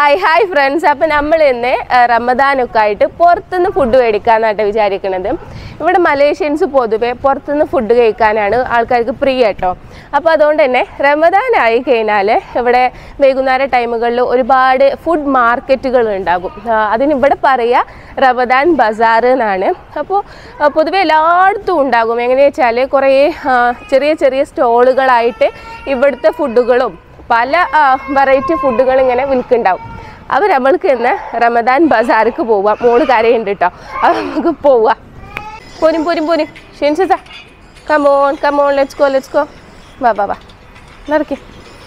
Hi hi friends അപ്പം നമ്മൾ ഇന്ന് ആ, റമദാനൊക്കെ ആയിട്ട് പുറത്തുനിന്ന് ഫുഡ് മേടിക്കാന്നായിട്ട് വിചാരിക്കുന്നത് ഇവിടെ മലേഷ്യൻസ് പൊതുവെ പുറത്തുനിന്ന് ഫുഡ് കഴിക്കാനാണ് ആൾക്കാർക്ക് പ്രിയ കേട്ടോ അപ്പോൾ അതുകൊണ്ട് തന്നെ റമദാൻ ആയി കഴിഞ്ഞാൽ ഇവിടെ വൈകുന്നേര ടൈമുകളിൽ ഒരുപാട് ഫുഡ് മാർക്കറ്റുകൾ ഉണ്ടാകും ആ, അതിന് ഇവിടെ പറയുക റമദാൻ ബസാർ എന്നാണ് അപ്പോൾ ആ, പൊതുവെ എല്ലായിടത്തും ഉണ്ടാകും എങ്ങനെയാ വെച്ചാൽ കുറേ ആ, ചെറിയ ചെറിയ സ്റ്റോളുകളായിട്ട് ഇവിടുത്തെ ഫുഡുകളും പല വെറൈറ്റി ഫുഡുകൾ ഇങ്ങനെ വിൽക്കുന്നുണ്ടാവും അപ്പോൾ നമ്മൾക്ക് ഇന്ന് റമദാൻ ബസാർക്ക് പോവാം മോള് കരയുണ്ട് കേട്ടോ അപ്പോൾ നമുക്ക് പോവാം പോരും പോരും പോരും ഷെൻസിത come on come on let's go let's go വാ വാ വാ നിറക്കി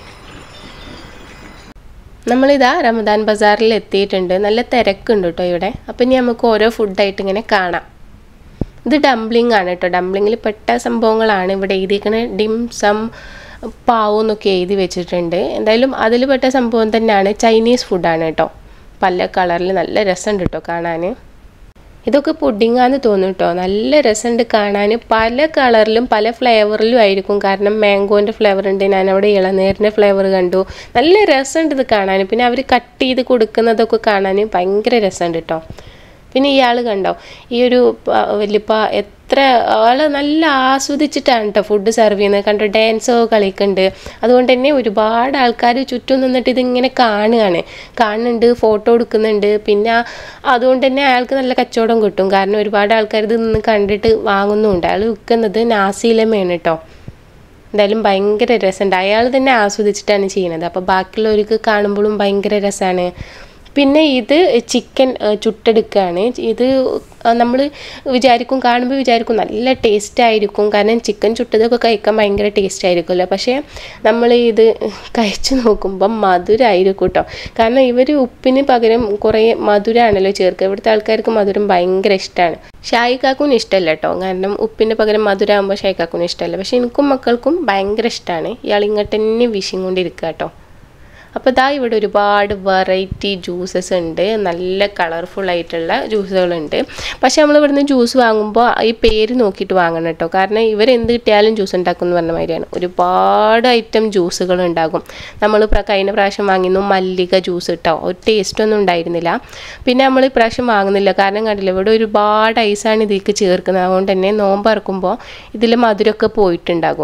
നമ്മളിതാ റമദാൻ ബസാറിൽ എത്തിയിട്ടുണ്ട് നല്ല തിരക്കുണ്ട് കേട്ടോ ഇവിടെ അപ്പം ഇനി നമുക്ക് ഓരോ ഫുഡായിട്ട് ഇങ്ങനെ കാണാം ഇത് ഡംപ്ലിംഗ് ആണ് കേട്ടോ ഡംപ്ലിങ്ങിൽ പെട്ട സംഭവങ്ങളാണ് ഇവിടെ എഴുതിയിരിക്കുന്നത് ഡിം സം പാവ് എന്നൊക്കെ എഴുതി വെച്ചിട്ടുണ്ട് എന്തായാലും അതിൽ പെട്ട സംഭവം തന്നെയാണ് ചൈനീസ് ഫുഡാണ് കേട്ടോ പല കളറിൽ നല്ല രസമുണ്ട് കേട്ടോ കാണാൻ ഇതൊക്കെ പുഡിങ്ങാന്ന് തോന്നും കേട്ടോ നല്ല രസമുണ്ട് കാണാൻ പല കളറിലും പല ഫ്ലേവറിലും ആയിരിക്കും കാരണം മാംഗോൻ്റെ ഫ്ലേവർ ഉണ്ട് ഞാൻ അവിടെ ഇളനീരിൻ്റെ ഫ്ലേവർ കണ്ടു നല്ല രസമുണ്ട് ഇത് കാണാൻ പിന്നെ അവർ കട്ട് ചെയ്ത് കൊടുക്കുന്നതൊക്കെ കാണാൻ ഭയങ്കര രസമുണ്ട് കേട്ടോ പിന്നെ ഇയാൾ കണ്ടോ ഈ ഒരു പ- വല്യപ്പ എത്ര ആള് നല്ല ആസ്വദിച്ചിട്ടാണ് കേട്ടോ ഫുഡ് സെർവ് ചെയ്യുന്നത് കണ്ടോ ഡാൻസോ കളിക്കുന്നുണ്ട് അതുകൊണ്ട് തന്നെ ഒരുപാട് ആൾക്കാർ ചുറ്റും നിന്നിട്ട് ഇതിങ്ങനെ കാണുകയാണ് കാണുന്നുണ്ട് ഫോട്ടോ എടുക്കുന്നുണ്ട് പിന്നെ അതുകൊണ്ട് തന്നെ അയാൾക്ക് നല്ല കച്ചവടം കിട്ടും കാരണം ഒരുപാട് ആൾക്കാർ ഇത് നിന്ന് കണ്ടിട്ട് വാങ്ങുന്നുമുണ്ട് അയാൾ വിൽക്കുന്നത് നാസിലമയാണ് കേട്ടോ എന്തായാലും ഭയങ്കര രസമുണ്ട് അയാൾ തന്നെ ആസ്വദിച്ചിട്ടാണ് ചെയ്യുന്നത് അപ്പോൾ ബാക്കിയുള്ളവർക്ക് കാണുമ്പോഴും ഭയങ്കര രസമാണ് പിന്നെ ഇത് ചിക്കൻ ചുട്ടെടുക്കുകയാണ് ഇത് നമ്മൾ വിചാരിക്കും കാണുമ്പോൾ വിചാരിക്കും നല്ല ടേസ്റ്റ് ആയിരിക്കും കാരണം ചിക്കൻ ചുട്ടതൊക്കെ കഴിക്കാൻ ഭയങ്കര ടേസ്റ്റ് ആയിരിക്കുമല്ലോ പക്ഷേ നമ്മൾ ഇത് കഴിച്ചു നോക്കുമ്പം മധുരമായിരിക്കും കേട്ടോ കാരണം ഇവർ ഉപ്പിന് പകരം കുറേ മധുരമാണല്ലോ ചേർക്കുക ഇവിടുത്തെ ആൾക്കാർക്ക് മധുരം ഭയങ്കര ഇഷ്ടമാണ് ഷായിക്കാക്കും ഇഷ്ടമല്ല കേട്ടോ കാരണം ഉപ്പിന് പകരം മധുരമാകുമ്പോൾ ഷായിക്കാക്കും ഇഷ്ടമല്ല പക്ഷേ എനിക്കും മക്കൾക്കും ഭയങ്കര ഇഷ്ടമാണ് ഇയാൾ ഇങ്ങോട്ട് തന്നെ വിഷിങ് കൊണ്ടിരിക്കുക കേട്ടോ അപ്പോൾ ഇതാ ഇവിടെ ഒരുപാട് വെറൈറ്റി ജ്യൂസസ് ഉണ്ട് നല്ല കളർഫുൾ ആയിട്ടുള്ള ജ്യൂസുകളുണ്ട് പക്ഷേ നമ്മൾ ഇവിടുന്ന് ജ്യൂസ് വാങ്ങുമ്പോൾ ഈ പേര് നോക്കിയിട്ട് വാങ്ങണം കേട്ടോ കാരണം ഇവർ എന്ത് കിട്ടിയാലും ജ്യൂസ് ഉണ്ടാക്കും എന്ന് പറഞ്ഞ മാതിരിയാണ് ഒരുപാട് ഐറ്റം ജ്യൂസുകൾ ഉണ്ടാകും നമ്മൾ പ്ര- കഴിഞ്ഞ പ്രാവശ്യം വാങ്ങിയിരുന്നു മല്ലിക ജ്യൂസ് കേട്ടോ ഒരു ടേസ്റ്റ് ഒന്നും ഉണ്ടായിരുന്നില്ല പിന്നെ നമ്മൾ ഇപ്രാവശ്യം വാങ്ങുന്നില്ല കാരണം കണ്ടില്ല ഇവിടെ ഒരുപാട് ഐസാണ് ഇതിലേക്ക് ചേർക്കുന്നത് അതുകൊണ്ട് തന്നെ നോമ്പ് ഇറക്കുമ്പോൾ ഇതിൽ മധുരമൊക്കെ പോയിട്ടുണ്ടാകും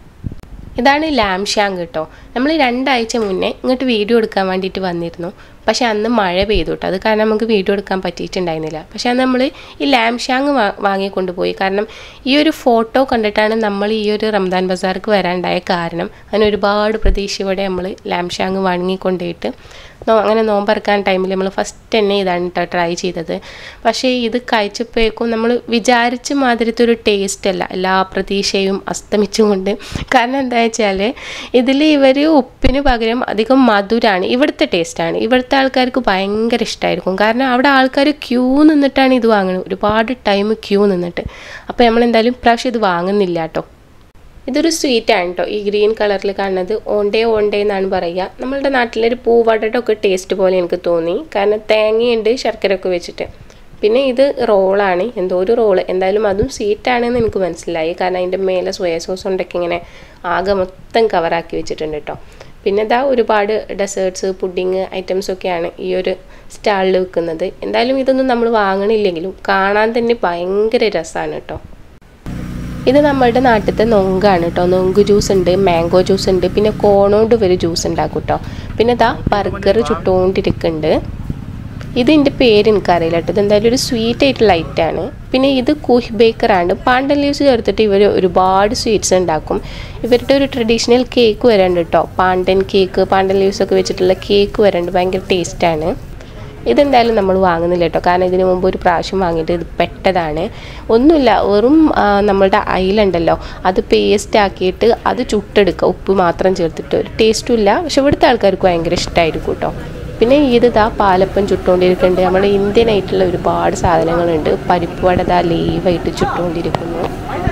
ഇതാണ് ലാംഷാങ് കേട്ടോ നമ്മൾ രണ്ടാഴ്ച മുന്നേ ഇങ്ങോട്ട് വീഡിയോ എടുക്കാൻ വേണ്ടിയിട്ട് വന്നിരുന്നു പക്ഷെ അന്ന് മഴ പെയ്തു കേട്ടോ അത് കാരണം നമുക്ക് വീഡിയോ എടുക്കാൻ പറ്റിയിട്ടുണ്ടായിരുന്നില്ല പക്ഷെ അന്ന് നമ്മൾ ഈ ലാംഷാങ് വാ വാങ്ങിക്കൊണ്ട് പോയി കാരണം ഈ ഒരു ഫോട്ടോ കണ്ടിട്ടാണ് നമ്മൾ ഈ ഒരു റംദാൻ ബസാർക്ക് വരാനുണ്ടായ കാരണം അതിന് ഒരുപാട് പ്രതീക്ഷയോടെ നമ്മൾ ലാംഷാങ് വാങ്ങിക്കൊണ്ടുപോയിട്ട് നോ അങ്ങനെ നോമ്പറക്കാൻ ടൈമിൽ നമ്മൾ ഫസ്റ്റ് തന്നെ ഇതാണ് കേട്ടോ ട്രൈ ചെയ്തത് പക്ഷേ ഇത് കഴിച്ചപ്പോഴേക്കും നമ്മൾ വിചാരിച്ച മാതിരത്തെ ഒരു ടേസ്റ്റ് അല്ല എല്ലാ പ്രതീക്ഷയും അസ്തമിച്ചുകൊണ്ട് കാരണം എന്താ വെച്ചാൽ ഇതിൽ ഇവർ ഉപ്പിന് പകരം അധികം മധുരമാണ് ഇവിടുത്തെ ടേസ്റ്റാണ് ഇവിടുത്തെ ആൾക്കാർക്ക് ഭയങ്കര ഇഷ്ടമായിരിക്കും കാരണം അവിടെ ആൾക്കാർ ക്യൂ നിന്നിട്ടാണ് ഇത് വാങ്ങുന്നത് ഒരുപാട് ടൈം ക്യൂ നിന്നിട്ട് അപ്പോൾ നമ്മൾ എന്തായാലും ഇപ്രാവശ്യം ഇത് വാങ്ങുന്നില്ല കേട്ടോ ഇതൊരു സ്വീറ്റ് ആണ് കേട്ടോ ഈ ഗ്രീൻ കളറിൽ കാണുന്നത് ഓണ്ടേ ഓണ്ടേ എന്നാണ് പറയുക നമ്മളുടെ നാട്ടിലൊരു പൂവടയുടെ ഒക്കെ ടേസ്റ്റ് പോലെ എനിക്ക് തോന്നി കാരണം തേങ്ങയുണ്ട് ശർക്കര ഒക്കെ വെച്ചിട്ട് പിന്നെ ഇത് റോളാണ് എന്തോ ഒരു റോള് എന്തായാലും അതും സ്വീറ്റാണെന്ന് എനിക്ക് മനസ്സിലായി കാരണം അതിൻ്റെ മേലെ സോയ സോസ് കൊണ്ടൊക്കെ ഇങ്ങനെ ആകെ മൊത്തം കവറാക്കി വെച്ചിട്ടുണ്ട് കേട്ടോ പിന്നെ ഇതാ ഒരുപാട് ഡെസേർട്ട്സ് പുഡിങ് ഐറ്റംസ് ഒക്കെയാണ് ഈ ഒരു സ്റ്റാളിൽ വിൽക്കുന്നത് എന്തായാലും ഇതൊന്നും നമ്മൾ വാങ്ങണില്ലെങ്കിലും കാണാൻ തന്നെ ഭയങ്കര രസമാണ് കേട്ടോ ഇത് നമ്മളുടെ നാട്ടിലത്തെ നൊങ്കാണ് കേട്ടോ നൊങ്ക് ജ്യൂസ് ഉണ്ട് മാംഗോ ജ്യൂസ് ഉണ്ട് പിന്നെ കോണോണ്ട് ഇവർ ജ്യൂസ് ഉണ്ടാക്കും കേട്ടോ പിന്നെ ഇതാ ബർഗർ ചുട്ടുകൊണ്ടിരിക്കുന്നുണ്ട് ഇത് എൻ്റെ പേര് എനിക്കറിയില്ല കേട്ടോ ഇതെന്തായാലും ഒരു സ്വീറ്റ് ആയിട്ടുള്ള ഐറ്റാണ് പിന്നെ ഇത് കുഹ് ബേക്കറാണ് പാണ്ടൻ ലീവ്സ് ചേർത്തിട്ട് ഇവർ ഒരുപാട് സ്വീറ്റ്സ് ഉണ്ടാക്കും ഇവരുടെ ഒരു ട്രഡീഷണൽ കേക്ക് വരാണ്ട് കേട്ടോ പാണ്ടൻ കേക്ക് പാണ്ടൻ ലീവ്സ് ഒക്കെ വെച്ചിട്ടുള്ള കേക്ക് വരാണ്ട് ഭയങ്കര ടേസ്റ്റാണ് ഇതെന്തായാലും നമ്മൾ വാങ്ങുന്നില്ല കേട്ടോ കാരണം ഇതിന് മുമ്പ് ഒരു പ്രാവശ്യം വാങ്ങിയിട്ട് ഇത് പെട്ടതാണ് ഒന്നുമില്ല വെറും ആ, നമ്മളുടെ അയിലുണ്ടല്ലോ അത് പേസ്റ്റ് ആക്കിയിട്ട് അത് ചുട്ടെടുക്കുക ഉപ്പ് മാത്രം ചേർത്തിട്ട് ഒരു ടേസ്റ്റും ഇല്ല പക്ഷെ ഇവിടുത്തെ ആൾക്കാർക്ക് ഭയങ്കര ഇഷ്ടമായിരിക്കും കേട്ടോ പിന്നെ ഇത് ഇതാ പാലപ്പം ചുട്ടുകൊണ്ടിരിക്കുന്നുണ്ട് നമ്മുടെ ഇന്ത്യൻ ആയിട്ടുള്ള ഒരുപാട് സാധനങ്ങളുണ്ട് പരിപ്പ് വട ദാ ലീവായിട്ട് ചുട്ടുകൊണ്ടിരിക്കുന്നു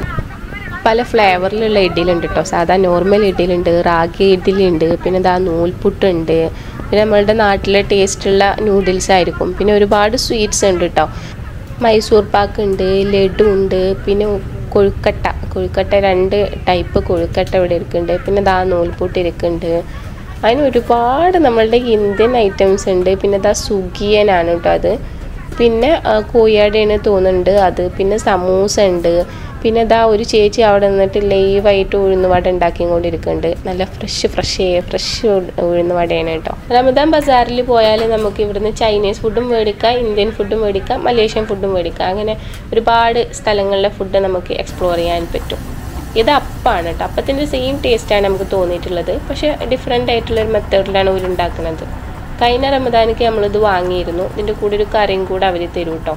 പല ഫ്ലേവറിലുള്ള ഇഡ്ഡലിയുണ്ട് കേട്ടോ സാധാ നോർമൽ ഇഡ്ഡലിയുണ്ട് റാഗി ഇഡ്ഡലിയുണ്ട് പിന്നെ ഇതാ നൂൽപുട്ടുണ്ട് പിന്നെ നമ്മളുടെ നാട്ടിലെ ടേസ്റ്റുള്ള നൂഡിൽസ് ആയിരിക്കും പിന്നെ ഒരുപാട് സ്വീറ്റ്സ് ഉണ്ട് കേട്ടോ മൈസൂർ പാക്ക് ഉണ്ട് ലഡു ഉണ്ട് പിന്നെ കൊഴുക്കട്ട കൊഴുക്കട്ട രണ്ട് ടൈപ്പ് കൊഴുക്കട്ട ഇവിടെ ഇരിക്കുന്നുണ്ട് പിന്നെ ദാ നൂൽപുട്ട് ഇരിക്കുന്നുണ്ട് അതിന് ഒരുപാട് നമ്മളുടെ ഇന്ത്യൻ ഐറ്റംസ് ഉണ്ട് പിന്നെ ഇതാ സുഗിയനാണ് കേട്ടോ അത് പിന്നെ ആ, കോഴിയാടെയാണ് തോന്നുന്നുണ്ട് അത് പിന്നെ സമൂസ ഉണ്ട് പിന്നെ ഇതാ ഒരു ചേച്ചി അവിടെ നിന്നിട്ട് ലൈവായിട്ട് ഉഴുന്നുവട ഉണ്ടാക്കിക്കൊണ്ടിരിക്കുന്നുണ്ട് നല്ല ഫ്രഷ് ഫ്രഷ് ഫ്രഷ് ഉഴുന്നുവടയാണ് കേട്ടോ റമദാൻ ബസാറിൽ പോയാൽ നമുക്ക് ഇവിടുന്ന് ചൈനീസ് ഫുഡും മേടിക്കാം ഇന്ത്യൻ ഫുഡും മേടിക്കാം മലേഷ്യൻ ഫുഡും മേടിക്കാം അങ്ങനെ ഒരുപാട് സ്ഥലങ്ങളിലെ ഫുഡ് നമുക്ക് എക്സ്പ്ലോർ ചെയ്യാൻ പറ്റും ഇത് അപ്പാണ് കേട്ടോ അപ്പത്തിൻ്റെ സെയിം ടേസ്റ്റാണ് നമുക്ക് തോന്നിയിട്ടുള്ളത് പക്ഷേ ഡിഫറെൻ്റ് ആയിട്ടുള്ളൊരു മെത്തേഡിലാണ് ഇവർ ഉണ്ടാക്കുന്നത് കഴിഞ്ഞ റമദാനിക്ക് നമ്മളിത് വാങ്ങിയിരുന്നു ഇതിൻ്റെ കൂടെ ഒരു കറിയും കൂടെ അവർ തരും കേട്ടോ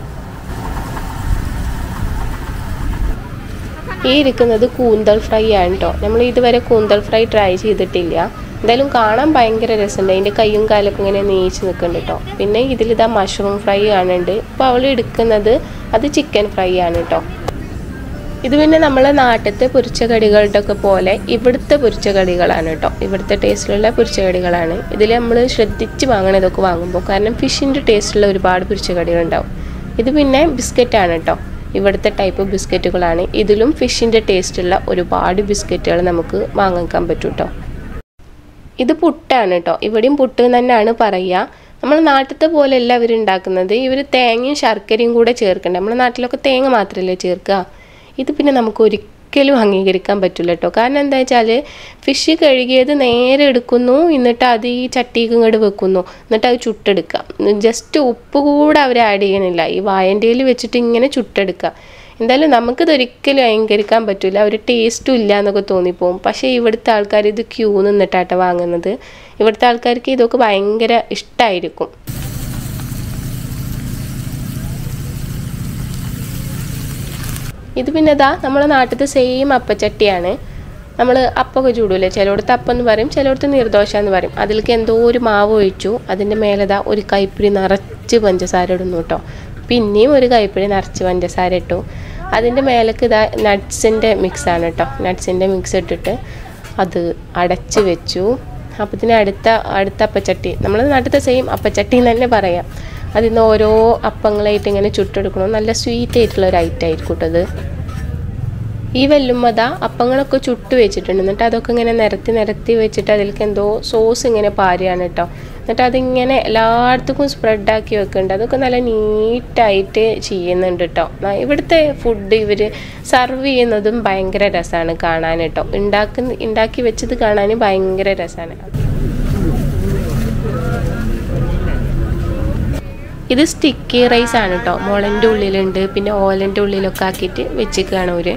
ഈ ഇരിക്കുന്നത് കൂന്തൽ ഫ്രൈ ആണ് കേട്ടോ നമ്മൾ ഇതുവരെ കൂന്തൽ ഫ്രൈ ട്രൈ ചെയ്തിട്ടില്ല എന്തായാലും കാണാൻ ഭയങ്കര രസമുണ്ട് അതിൻ്റെ കൈയും കാലൊക്കെ ഇങ്ങനെ നീച്ച് നിൽക്കുന്നുണ്ട് കേട്ടോ പിന്നെ ഇതിലിതാ മഷ്റൂം ഫ്രൈ ആണുണ്ട് ഇപ്പോൾ അവൾ എടുക്കുന്നത് അത് ചിക്കൻ ഫ്രൈ ആണ് കേട്ടോ ഇത് പിന്നെ നമ്മളെ നാട്ടിലത്തെ പൊരിച്ച കടികളുടെ ഒക്കെ പോലെ ഇവിടുത്തെ പൊരിച്ച കടികളാണ് കേട്ടോ ഇവിടുത്തെ ടേസ്റ്റിലുള്ള പൊരിച്ച കടികളാണ് ഇതിൽ നമ്മൾ ശ്രദ്ധിച്ച് വാങ്ങണം ഇതൊക്കെ വാങ്ങുമ്പോൾ കാരണം ഫിഷിൻ്റെ ടേസ്റ്റുള്ള ഒരുപാട് പൊരിച്ച കടികളുണ്ടാവും ഇത് പിന്നെ ബിസ്ക്കറ്റാണ് കേട്ടോ ഇവിടുത്തെ ടൈപ്പ് ബിസ്ക്കറ്റുകളാണ് ഇതിലും ഫിഷിൻ്റെ ടേസ്റ്റുള്ള ഒരുപാട് ബിസ്ക്കറ്റുകൾ നമുക്ക് വാങ്ങിക്കാൻ പറ്റും കേട്ടോ ഇത് പുട്ടാണ് കേട്ടോ ഇവിടെയും പുട്ട് തന്നെയാണ് പറയുക നമ്മൾ നാട്ടിലത്തെ പോലെയല്ല ഇവർ ഉണ്ടാക്കുന്നത് ഇവർ തേങ്ങയും ശർക്കരയും കൂടെ ചേർക്കണ്ട നമ്മുടെ നാട്ടിലൊക്കെ തേങ്ങ മാത്രമല്ലേ ചേർക്കുക ഇത് പിന്നെ നമുക്ക് ഒരിക്കലും അംഗീകരിക്കാൻ പറ്റില്ല കേട്ടോ കാരണം എന്താ വെച്ചാൽ ഫിഷ് കഴുകിയത് നേരെ എടുക്കുന്നു എന്നിട്ട് അത് ഈ ചട്ടിക്ക് ഇങ്ങോട്ട് വെക്കുന്നു എന്നിട്ട് അത് ചുട്ടെടുക്കുക ജസ്റ്റ് ഉപ്പ് കൂടെ അവർ ആഡ് ചെയ്യണില്ല ഈ വായൻ്റെയിൽ വെച്ചിട്ട് ഇങ്ങനെ ചുട്ടെടുക്കുക എന്തായാലും നമുക്കിത് ഒരിക്കലും അംഗീകരിക്കാൻ പറ്റില്ല ഒരു ടേസ്റ്റും ഇല്ല എന്നൊക്കെ തോന്നിപ്പോവും പക്ഷേ ഇവിടുത്തെ ആൾക്കാർ ഇത് ക്യൂ നിന്നിട്ടാട്ടോ വാങ്ങുന്നത് ഇവിടുത്തെ ആൾക്കാർക്ക് ഇതൊക്കെ ഭയങ്കര ഇഷ്ടമായിരിക്കും ഇത് പിന്നെ ഇതാ നമ്മുടെ നാട്ടിലത്തെ സെയിം അപ്പച്ചട്ടിയാണ് നമ്മൾ അപ്പൊക്കെ ചൂടൂലേ ചിലയിടത്ത് അപ്പം എന്ന് പറയും ചിലയിടത്ത് നീർദോശ എന്ന് പറയും അതിലേക്ക് എന്തോ ഒരു മാവ് ഒഴിച്ചു അതിൻ്റെ മേലെതാ ഒരു കൈപ്പിടി നിറച്ച് പഞ്ചസാര ഇടുന്നു കേട്ടോ പിന്നെയും ഒരു കൈപ്പിടി നിറച്ച് പഞ്ചസാര ഇട്ടു അതിൻ്റെ മേലേക്ക് ഇതാ നട്ട്സിൻ്റെ മിക്സാണ് കേട്ടോ നട്ട്സിൻ്റെ മിക്സ് ഇട്ടിട്ട് അത് അടച്ച് വെച്ചു അപ്പത്തിന് അടുത്ത അടുത്ത അപ്പച്ചട്ടി നമ്മുടെ നാട്ടിലത്തെ സെയിം അപ്പച്ചട്ടി എന്ന് തന്നെ പറയാം അതിൽ നിന്ന് ഓരോ അപ്പങ്ങളായിട്ട് ഇങ്ങനെ ചുട്ടെടുക്കണം നല്ല സ്വീറ്റ് ആയിട്ടുള്ള ഒരു ഐറ്റം ആയിരിക്കും കേട്ടോ അത് ഈ വെല്ലുമ്മത അപ്പങ്ങളൊക്കെ ചുട്ട് വെച്ചിട്ടുണ്ട് എന്നിട്ട് അതൊക്കെ ഇങ്ങനെ നിരത്തി നിരത്തി വെച്ചിട്ട് അതിലേക്ക് എന്തോ സോസ് ഇങ്ങനെ പാരുകയാണ് കേട്ടോ എന്നിട്ട് അതിങ്ങനെ എല്ലായിടത്തേക്കും സ്പ്രെഡാക്കി വെക്കുന്നുണ്ട് അതൊക്കെ നല്ല നീറ്റായിട്ട് ചെയ്യുന്നുണ്ട് കേട്ടോ ന- ഇവിടുത്തെ ഫുഡ് ഇവർ സർവ് ചെയ്യുന്നതും ഭയങ്കര രസമാണ് കാണാൻ കേട്ടോ ഉണ്ടാക്കുന്ന ഉണ്ടാക്കി വെച്ചത് കാണാൻ ഭയങ്കര രസമാണ് ഇത് സ്റ്റിക്കി റൈസ് ആണ് കേട്ടോ മുളൻ്റെ ഉള്ളിലുണ്ട് പിന്നെ ഓലൻ്റെ ഉള്ളിലൊക്കെ ആക്കിയിട്ട് വെച്ചിരിക്കുകയാണ് ഒരു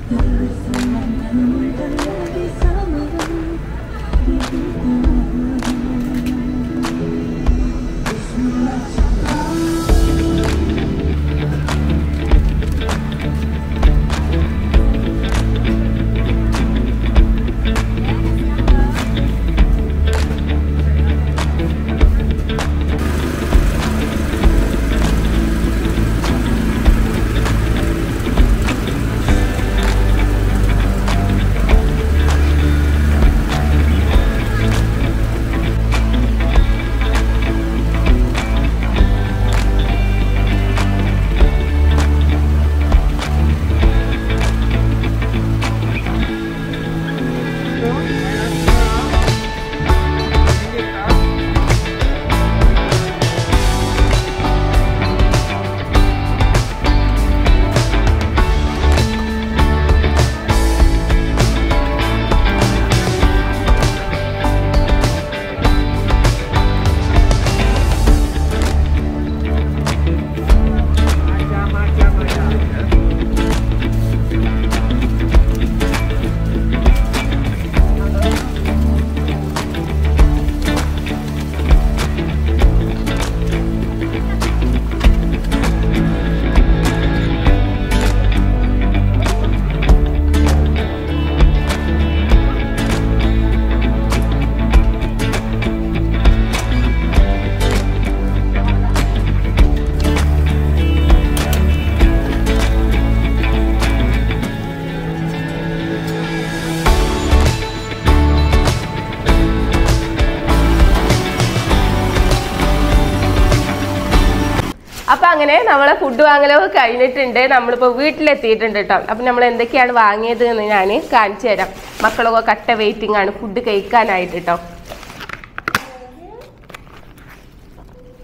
അപ്പൊ അങ്ങനെ നമ്മളെ ഫുഡ് വാങ്ങലൊക്കെ കഴിഞ്ഞിട്ടുണ്ട് നമ്മളിപ്പോ വീട്ടിലെത്തിയിട്ടുണ്ട് കേട്ടോ അപ്പൊ നമ്മൾ എന്തൊക്കെയാണ് വാങ്ങിയത് എന്ന് ഞാൻ കാണിച്ചു തരാം മക്കളൊക്കെ കട്ട വെയിറ്റിംഗ് ആണ് ഫുഡ് കഴിക്കാനായിട്ട് കേട്ടോ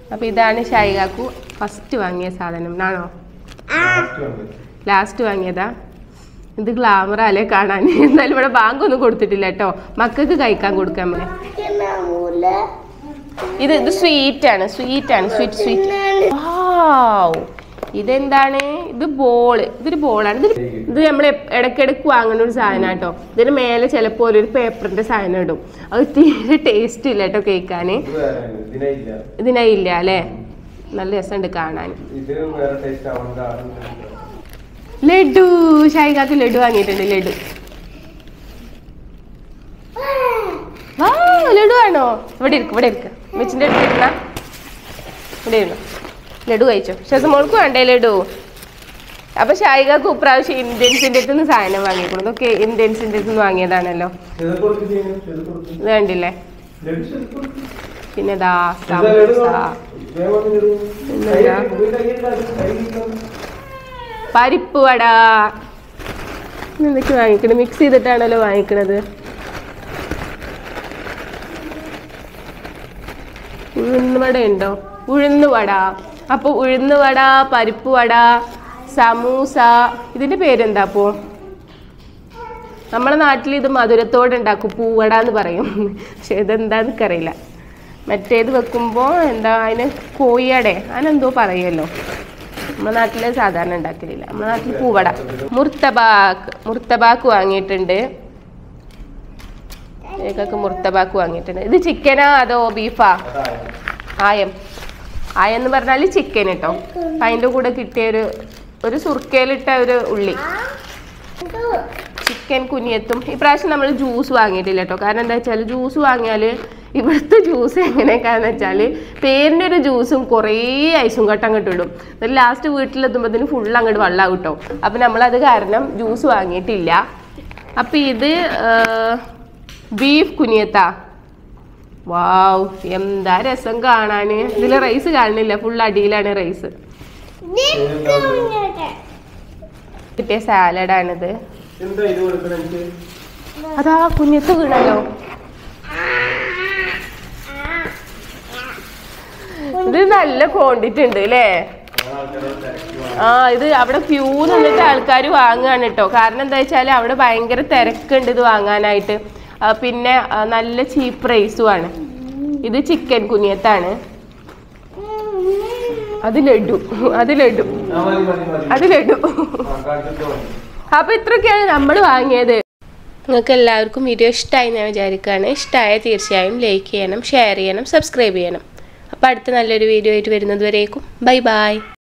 അപ്പൊ ഇതാണ് ഷൈകാക്കു ഫസ്റ്റ് വാങ്ങിയ സാധനം ആണോ ലാസ്റ്റ് വന്നത്. ലാസ്റ്റ് വാങ്ങിയതാ ഇത് ഗ്ലാമർ അല്ലേ കാണാൻ എന്നാലും ഇവിടെ ബാങ്ക് ഒന്നും കൊടുത്തിട്ടില്ല കേട്ടോ മക്കൾക്ക് കഴിക്കാൻ കൊടുക്കാൻ നമ്മള് ഇത് ഇത് സ്വീറ്റ് ആണ് സ്വീറ്റ് ആണ് സ്വീറ്റ് സ്വീറ്റ് വാവ് ഇതെന്താണ് ഇത് ബോള് ഇതൊരു ബോളാണ് ഇത് ഇത് നമ്മൾ ഇടയ്ക്കിടയ്ക്ക് വാങ്ങുന്ന ഒരു സാധനം കേട്ടോ ഇതിന് മേലെ ചിലപ്പോൾ ഒരു പേപ്പറിന്റെ സാധനം ഇടും അത് തീരെ ടേസ്റ്റ് ഇല്ല കേട്ടോ കേൾക്കാൻ ഇത് വേറെ ആണ്. ഇതിനില്ല ഇതിനായില്ല അല്ലേ നല്ല രസമുണ്ട് കാണാൻ ഇത് വേറെ ടേസ്റ്റ് ആവുന്നതാണ് ലഡു ഷായിക്കാക്ക് ലഡു വാങ്ങിയിട്ടുണ്ട് ലഡു വാ ലഡു ആണോ ഇവിടെ ഇരിക്കും ഇവിടെ ഇരിക്ക മെച്ചിന്റെ അടുത്ത് ഇരുന്ന ഇവിടെ ഇരുന്നു ലഡു കഴിച്ചോ ശേഷം മോൾക്ക് വേണ്ടേ ലഡു അപ്പൊ ഷായികാക്ക് ഇപ്രാവശ്യം ഇന്ത്യൻസിന്റെ അടുത്ത് നിന്ന് സാധനം വാങ്ങിക്കണം ഇതൊക്കെ ഇന്ത്യൻസിന്റെ അടുത്ത് നിന്ന് വാങ്ങിയതാണല്ലോ ചെറുത് കൊടുക്ക് ചെയ്യുന്നു, ചെറുത് കൊടുക്ക്. ഇത് കണ്ടില്ലേ ലഡു ചെറുത് കൊടുക്ക്. പിന്നെ ദാ ഇതാ ലഡു സമൂസ വേണം. വേഗം വന്ന് ലഡു. പിന്നെന്താ? കയ്യിൽ- മുന്നിൽ കയ്യിൽ അത് കയ്യിൽ ഇട്ടോ. പരിപ്പ് വട എന്തൊക്കെ വാങ്ങിക്കണത് മിക്സ് ചെയ്തിട്ടാണല്ലോ വാങ്ങിക്കണത് ഉഴുന്ന് വട ഉണ്ടോ ഉഴുന്ന് വട അപ്പോൾ ഉഴുന്ന് വട പരിപ്പ് വട സമൂസ ഇതിന്റെ പേരെന്താ അപ്പോ നമ്മുടെ നാട്ടിൽ ഇത് മധുരത്തോടെ ഉണ്ടാക്കും പൂവട എന്ന് പറയും പക്ഷെ ഇതെന്താന്ന് എനിക്കറിയില്ല മറ്റേത് വെക്കുമ്പോൾ എന്താ അതിന് കോഴിയടെ അതിനെന്തോ പറയുമല്ലോ നമ്മുടെ നാട്ടിൽ സാധാരണ ഉണ്ടാക്കലില്ല നമ്മുടെ നാട്ടിൽ പൂവട മുർത്തബാക്ക് മുർത്തബാക്ക് വാങ്ങിയിട്ടുണ്ട് ഏക്കൊക്കെ മുർത്തബാക്ക് വാങ്ങിയിട്ടുണ്ട് ഇത് ചിക്കനാ അതോ ബീഫാ അതായത്. ആയം ആയം എന്ന് പറഞ്ഞാൽ ചിക്കൻ കേട്ടോ അപ്പം അതിൻ്റെ കൂടെ കിട്ടിയ ഒരു ഒരു സുർക്കയിലിട്ട ഒരു ഉള്ളി ചിക്കൻ കുനിയത്തും ഇപ്രാവശ്യം നമ്മൾ ജ്യൂസ് വാങ്ങിയിട്ടില്ല കേട്ടോ കാരണം എന്താ വെച്ചാൽ ജ്യൂസ് വാങ്ങിയാൽ ഇവിടുത്തെ ജ്യൂസ് എങ്ങനെയൊക്കെയാന്ന് വെച്ചാൽ പേരിൻ്റെ ഒരു ജ്യൂസും കുറേ ഐസും കട്ട അങ്ങോട്ട് ഇടും എന്നിട്ട് ലാസ്റ്റ് വീട്ടിലെത്തുമ്പോഴത്തേന് ഫുൾ അങ്ങോട്ട് വെള്ളം കിട്ടും അപ്പം നമ്മളത് കാരണം ജ്യൂസ് വാങ്ങിയിട്ടില്ല അപ്പം ഇത് ബീഫ് കുനിയത്താ വാവ് എന്താ രസം കാണാന് ഇതിൽ റൈസ് കാണുന്നില്ല ഫുൾ അടിയിലാണ് റൈസ് കിട്ടിയ സാലഡാണിത് എന്താ ഇത് കൊടുക്കണ എനിക്ക് അതാ കുഞ്ഞത്ത് വീണല്ലോ ഇത് നല്ല ക്വാണ്ടിറ്റി ഉണ്ട് അല്ലേ ആൾക്കാരെ തിരക്കി ആ ഇത് അവിടെ ക്യൂ നിന്നിട്ട് ആൾക്കാർ വാങ്ങുകയാണ് കേട്ടോ കാരണം എന്താ വെച്ചാൽ അവിടെ ഭയങ്കര തിരക്കുണ്ട് ഇത് വാങ്ങാനായിട്ട് ആ, പിന്നെ ആ, നല്ല ചീപ്പ് പ്രൈസും ആണ് ഇത് ചിക്കൻ കുനിയത്താണ് അത് ലഡു അത് ലഡു ആ, മതി, മതി, മതി. അത് ലഡു ആ, കാണിച്ചിട്ട് മതി. അപ്പൊ ഇത്രയൊക്കെയാണ് നമ്മൾ വാങ്ങിയത് നിങ്ങൾക്ക് എല്ലാവർക്കും വീഡിയോ ഇഷ്ടമായി ഞാൻ വിചാരിക്കുകയാണ് ഇഷ്ടമായ തീർച്ചയായും ലൈക്ക് ചെയ്യണം ഷെയർ ചെയ്യണം സബ്സ്ക്രൈബ് ചെയ്യണം അപ്പോൾ അടുത്ത നല്ലൊരു വീഡിയോ ആയിട്ട് വരുന്നത് വരേക്കും ബൈ ബൈ